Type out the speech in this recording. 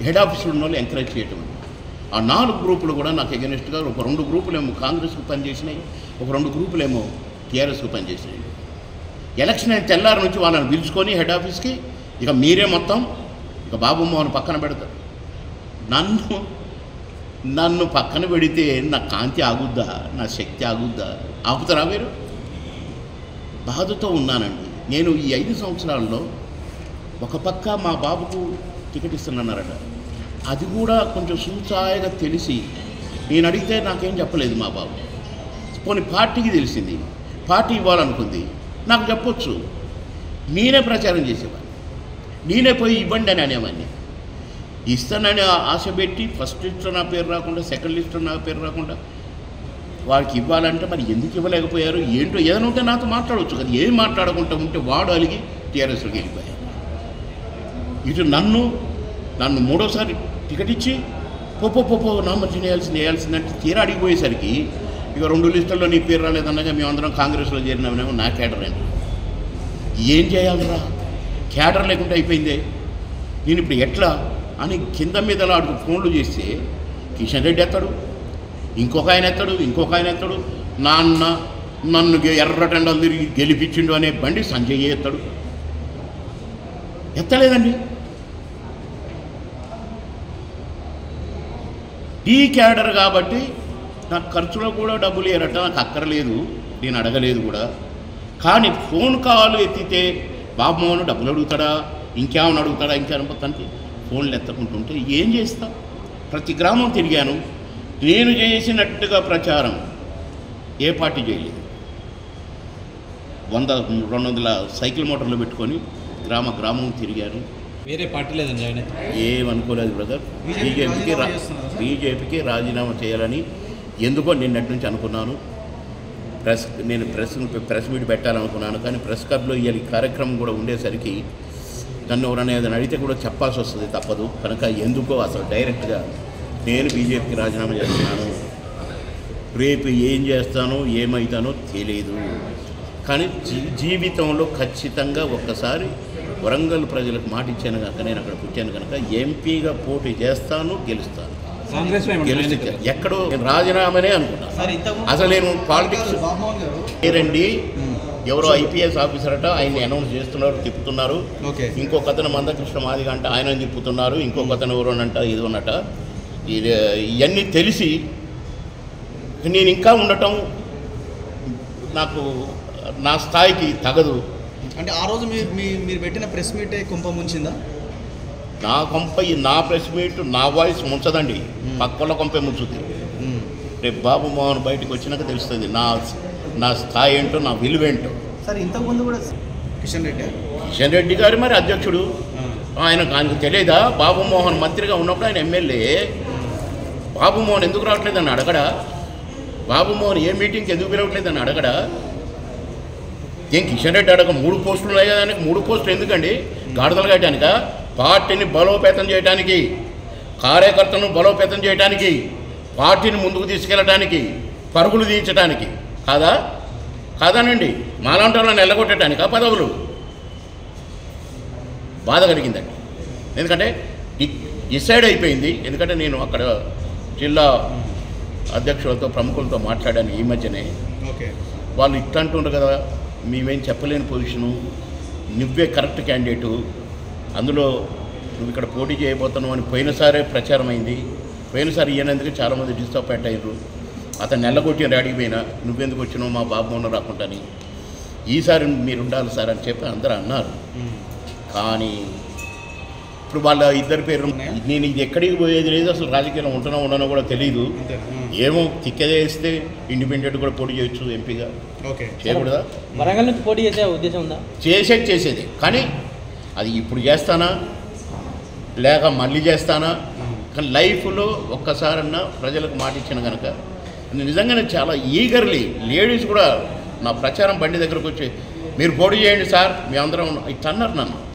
Head ఆఫీసులో ఉన్న వాళ్ళు ఎంకరేజ్ చేయటం ఆ నాలుగు గ్రూపులు కూడా నాకు ఎగెనిస్ట్గా ఒక రెండు గ్రూపులేమో కాంగ్రెస్కు పనిచేసినాయి ఒక రెండు గ్రూపులేమో టీఆర్ఎస్కు పనిచేసినాయి ఎలక్షన్ అయిన తెల్లారి నుంచి వాళ్ళని పిలుచుకొని హెడ్ ఆఫీస్కి ఇక మీరే మొత్తం ఇక బాబు మోహన్ పక్కన పెడతారు నన్ను నన్ను పక్కన పెడితే నా కాంతి ఆగుద్దా నా శక్తి ఆగుద్దా ఆపుతారా మీరు బాధతో ఉన్నానండి నేను ఈ ఐదు సంవత్సరాల్లో ఒక పక్క మా బాబుకు టికెట్ ఇస్తున్నారట అది కూడా కొంచెం సూచాయగా తెలిసి నేను అడిగితే నాకేం చెప్పలేదు మా బాబు పోనీ పార్టీకి తెలిసింది పార్టీ ఇవ్వాలనుకుంది నాకు చెప్పొచ్చు నేనే ప్రచారం చేసేవాడిని నేనే పోయి ఇవ్వండి అని అనేవాడిని ఇస్తానని ఆ- ఆశ పెట్టి ఫస్ట్ లిస్ట్లో నా పేరు రాకుండా సెకండ్ లిస్ట్లో నా పేరు రాకుండా వాడికి ఇవ్వాలంటే మరి ఎందుకు ఇవ్వలేకపోయారు ఏంటో ఏదైనా ఉంటే నాతో మాట్లాడవచ్చు కదా ఏం మాట్లాడకుండా ఉంటే వాడు అలిగి టీఆర్ఎస్లోకి వెళ్ళిపోయారు ఇటు నన్ను నన్ను మూడోసారి టికెట్ ఇచ్చి పోపో పోపో నామినేషన్ వేయాల్సింది వేయాల్సిందంటే తీరా అడిగిపోయేసరికి ఇక రెండు లిస్టుల్లో నీ పేరు రాలేదన్నగా మేమందరం కాంగ్రెస్లో చేరినామేమో నా క్యాడర్ అండి ఏం చేయాలిరా క్యాడర్ లేకుండా అయిపోయిందే నేను ఇప్పుడు ఎట్లా అని కింద మీద ఆడుకు ఫోన్లు చేస్తే కిషన్ రెడ్డి ఎత్తాడు ఇంకొక ఆయన ఎత్తాడు ఇంకొక ఆయన ఎత్తాడు నాన్న నన్ను గె- ఎర్రటెండలు తిరిగి గెలిపించిండు అనే బండి సంజయ్ ఎత్తాడు ఎత్తలేదండి ఈ క్యాడర్ కాబట్టి నాకు ఖర్చులో కూడా డబ్బులు ఇవ్వరట నాకు అక్కర్లేదు నేను అడగలేదు కూడా కానీ ఫోన్ కాల్ ఎత్తితే బాబు మోహన్ డబ్బులు అడుగుతాడా ఇంకేమైనా అడుగుతాడా ఇంకేమైనా మొత్తానికి ఫోన్లు ఎత్తకుంటుంటే ఏం చేస్తా ప్రతి గ్రామం తిరిగాను నేను చేసినట్టుగా ప్రచారం ఏ పార్టీ చేయలేదు వంద రెండు వందల సైకిల్ మోటార్లు పెట్టుకొని గ్రామ గ్రామం తిరిగాను వేరే పార్టీ లేదని జాయిన్ అయితే ఏమనుకోలేదు బ్రదర్ బీజేపీకి రా బీజేపీకి రాజీనామా చేయాలని ఎందుకో నిన్నటి నుంచి అనుకున్నాను ప్రెస్ నేను ప్రెస్ ప్రెస్ మీట్ పెట్టాలనుకున్నాను కానీ ప్రెస్ క్లబ్లో ఇవాళ ఈ కార్యక్రమం కూడా ఉండేసరికి నన్ను ఎవరైనా ఏదైనా అడిగితే కూడా చెప్పాల్సి వస్తుంది తప్పదు కనుక ఎందుకో అసలు డైరెక్ట్గా నేను బీజేపీకి రాజీనామా చేస్తున్నాను రేపు ఏం చేస్తానో ఏమవుతానో తెలియదు కానీ జీ జీవితంలో ఖచ్చితంగా ఒక్కసారి వరంగల్ ప్రజలకు మాట ఇచ్చాను కనుక నేను అక్కడ పుట్టాను కనుక ఎంపీగా పోటీ చేస్తాను గెలుస్తాను కాంగ్రెస్ గెలిచి ఎక్కడో నేను రాజీనామానే అనుకున్నాను సార్ ఇంతకు అసలు నేను పాలిటిక్స్ రామ్మోహన్ గారు పేరండి ఎవరో ఐపీఎస్ ఆఫీసర్ అట ఆయన్ని అనౌన్స్ చేస్తున్నారు తిప్పుతున్నారు ఓకే ఇంకొక అతను మందకృష్ణ మాదిగ అంట ఆయన తిప్పుతున్నారు ఇంకొక అతను ఎవరోనంట ఇది ఉన్నట ఇది ఇవన్నీ తెలిసి నేను ఇంకా ఉండటం నాకు నా స్థాయికి తగదు అంటే ఆ రోజు మీరు మీ- మీరు పెట్టిన ప్రెస్ మీటే కుంప ముంచిందా నా కొంప ఈ నా ప్రెస్ మీట్ నా వాయిస్ ముంచదండి మ్మ్. పక్కల కొంపే ముంచుద్ది రేపు బాబు మోహన్ బయటకు వచ్చినాక తెలుస్తుంది నా నా స్థాయి ఏంటో నా విలువేంటో సార్ ఇంతకు ముందు కూడా కిషన్ రెడ్డి కిషన్ రెడ్డి గారు మరి అధ్యక్షుడు ఆయన ఆయనకు తెలియదా బాబు మోహన్ మంత్రిగా ఉన్నప్పుడు ఆయన ఎమ్మెల్యే బాబు మోహన్ ఎందుకు రావట్లేదని అడగడా బాబు మోహన్ ఏ మీటింగ్కి ఎందుకు పిలవట్లేదని అడగడా ఏం కిషన్ రెడ్డి అడగ మూడు పోస్టులు ఉన్నాయి కదా ఆయనకి మూడు పోస్టులు ఎందుకండి గాడిదలు కట్టడానిక పార్టీని బలోపేతం చేయడానికి కార్యకర్తలను బలోపేతం చేయడానికి పార్టీని ముందుకు తీసుకెళ్ళడానికి పరుగులు తీయించడానికి కాదా కాదానండి మాలాంటి వాళ్ళని ఎల్లగొట్టడానికా పదవులు బాధ కలిగిందండి ఎందుకంటే డి- డిసైడ్ అయిపోయింది ఎందుకంటే నేను అక్కడ జిల్లా అధ్యక్షులతో ప్రముఖులతో మాట్లాడాను ఈ మధ్యనే ఓకే వాళ్ళు ఇట్లా అంటుండ్రు కదా మేమేం చెప్పలేని పొజిషను నువ్వే కరెక్ట్ క్యాండిడేటు అందులో నువ్వు ఇక్కడ పోటీ చేయబోతున్నావు అని పోయినసారే ప్రచారం అయింది పోయినసారి ఈయనందుకు చాలామంది డిస్టర్బ్ అయ్యారు అతను నెల్లగొట్టిన రెడీ పోయినా నువ్వెందుకు వచ్చినావు మా బాబు మొన్న రాకుండాని ఈసారి మీరు ఉండాలి సార్ అని చెప్పి అందరూ అన్నారు కానీ ఇప్పుడు వాళ్ళ ఇద్దరి పేరు నేను ఇది ఎక్కడికి పోయేది లేదు అసలు రాజకీయంలో ఉంటున్నా ఉండనో కూడా తెలియదు ఏమో తిక్కదేస్తే ఇండిపెండెంట్ కూడా పోటీ చేయొచ్చు ఎంపీగా ఓకే చేయకూడదా వరంగల్ నుంచి పోటీ చేసే ఉద్దేశం ఉందా చేసేది చేసేది కానీ అది ఇప్పుడు చేస్తానా లేక మళ్ళీ చేస్తానా కానీ లైఫ్లో ఒక్కసారన్నా ప్రజలకు మాట ఇచ్చిన కనుక నేను నిజంగానే చాలా ఈగర్లీ లేడీస్ కూడా నా ప్రచారం బండి దగ్గరకు వచ్చి మీరు పోటీ చేయండి సార్ మేమందరం ఇట్లా అన్నారు నన్ను